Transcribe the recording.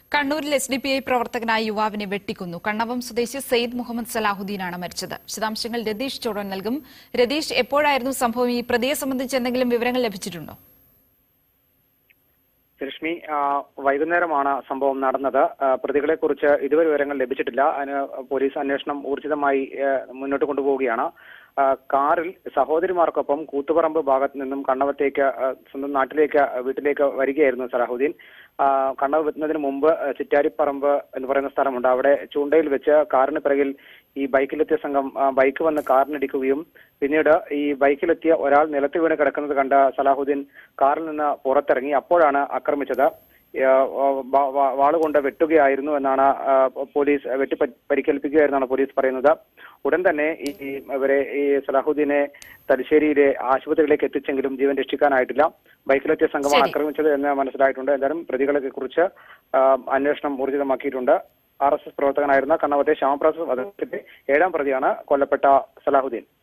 കണ്ണൂരിൽ S D P I പ്രവർത്തകനായ യുവാവിനെ വെട്ടിക്കൊന്നു കണ്ണവം സ്വദേശി സെയ്ദ് മുഹമ്മദ് സലാഹുദ്ദീനാണ് മരിച്ചത് വിശദാംശങ്ങൾ രതീഷ് ചോടൻ നൽകും രതീഷ് എപ്പോഴായിരുന്നു സംഭവം ഈ പ്രതിയെ സംബന്ധിച്ച് എന്തെങ്കിലും വിവരങ്ങൾ ലഭിച്ചിട്ടുണ്ടോ ലക്ഷ്മി ആ, വൈകുന്നേരമാണ് സംഭവം നടന്നത് പ്രതികളെ കുറിച്ച് ഇതുവരെ വിവരങ്ങൾ ലഭിച്ചിട്ടില്ല അതിന് പോലീസ് അന്വേഷണം ഊർജിതമായി ആ, മുന്നോട്ട് കൊണ്ടുപോവുകയാണ് ആ, കാറിൽ സഹോദരിമാർക്കൊപ്പം കൂത്തുപറമ്പ് ഭാഗത്ത് നിന്നും കണ്ണവത്തേക്ക് ആ, സ്വന്തം നാട്ടിലേക്ക് ആ, വീട്ടിലേക്ക് വരികയായിരുന്നു സലാഹുദ്ദീൻ ആ, കണ്ണവ് എത്തുന്നതിന് മുമ്പ് ആ, ചിറ്റാരിപ്പറമ്പ് എന്ന് പറയുന്ന സ്ഥലമുണ്ട് അവിടെ ചൂണ്ടയിൽ വെച്ച് കാറിന് പിറകിൽ ഈ ബൈക്കിലെത്തിയ സംഘം ആ, ബൈക്ക് വന്ന് കാറിനിടിക്കുകയും പിന്നീട് ഈ ബൈക്കിലെത്തിയ ഒരാൾ നിലത്ത് വീണ് കിടക്കുന്നത് കണ്ട സലാഹുദ്ദീൻ കാറിൽ നിന്ന് പുറത്തിറങ്ങി അപ്പോഴാണ് ആക്രമിച്ചത് ആ, വ- വ- വാളുകൊണ്ട് വെട്ടുകയായിരുന്നു എന്നാണ് ആ, പോലീസ് വെട്ടി പ- പരിക്കേൽപ്പിക്കുകയായിരുന്നാണ് പോലീസ് പറയുന്നത് ഉടൻ തന്നെ ഈ ഈ ഇവരെ ഈ സലാഹുദ്ദീനെ തലശ്ശേരിയിലെ ആശുപത്രിയിലേക്ക് എത്തിച്ചെങ്കിലും ജീവൻ രക്ഷിക്കാനായിട്ടില്ല ബൈക്കിലെത്തിയ സംഘമാണ് ശരി. ആക്രമിച്ചത് എന്ന് മനസ്സിലായിട്ടുണ്ട് എന്തായാലും പ്രതികളെ കുറിച്ച് ആ, അന്വേഷണം ഊർജിതമാക്കിയിട്ടുണ്ട് ആർ എസ് എസ് പ്രവർത്തകനായിരുന്ന കണ്ണവത്തെ ശ്യാമപ്രസാദ് വധത്തിന്റെ ഏഴാം പ്രതിയാണ് കൊല്ലപ്പെട്ട സലാഹുദ്ദീൻ